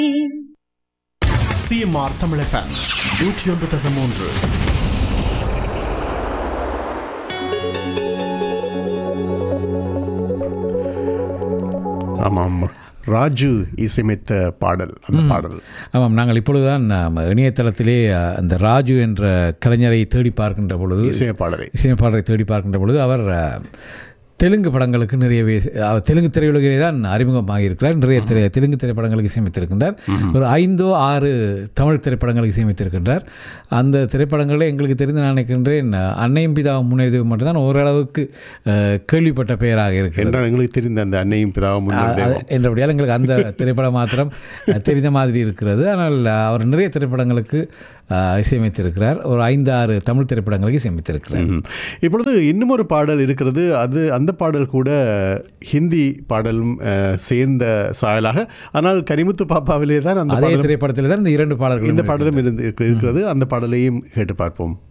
CMR Tamil FM நூற்றி ஒன்று தசம் மூன்று ஆமாம் ராஜு இசையமைத்த பாடல் அந்த பாடல் ஆமாம் நாங்கள் இப்பொழுதுதான் நாம் இணையதளத்திலே அஹ், அந்த ராஜு என்ற கலைஞரை தேடி பார்க்கின்ற பொழுது இசையமைப்பாளரை இசையமைப்பாளரை தேடி பார்க்கின்ற பொழுது அவர் அஹ், தெலுங்கு படங்களுக்கு நிறையவே அவர் தெலுங்கு திரையுலகிலே தான் அறிமுகமாக இருக்கிறார் நிறைய திரை தெலுங்கு திரைப்படங்களுக்கு இசையமைத்திருக்கின்றார் ஒரு ஐந்தோ ஆறு தமிழ் திரைப்படங்களுக்கு இசையமைத்திருக்கின்றார் அந்த திரைப்படங்களே எங்களுக்கு தெரிந்து நான் நினைக்கின்றேன் அஹ், அன்னையும் பிதாவும் முன்னெழுதி மட்டும்தான் ஓரளவுக்கு அஹ், கேள்விப்பட்ட பெயராக இருக்கிறது என்றால் எங்களுக்கு தெரிந்த அந்த அன்னையும் பிதாவும் முன்னர் அது- என்றபடியால் எங்களுக்கு அந்த திரைப்படம் மாத்திரம் அஹ், தெரிந்த மாதிரி இருக்கிறது ஆனால் அஹ், அவர் நிறைய திரைப்படங்களுக்கு அஹ், இசையமைத்திருக்கிறார் ஒரு ஐந்து ஆறு தமிழ் திரைப்படங்களுக்கு இசையமைத்திருக்கிறார் ம். இப்பொழுது இன்னும் ஒரு பாடல் இருக்கிறது அது அந்த பாடல் கூட ஹிந்தி பாடலும் அஹ், சேர்ந்த சாயலாக ஆனால் கனிமுத்து பாப்பாவிலே தான் அந்த அதே பாடலும் திரைப்படத்தில் தான் இந்த இரண்டு பாடல்கள் இந்த பாடலும் இருந்து இருக்கிறது அந்த பாடலையும் கேட்டு பார்ப்போம்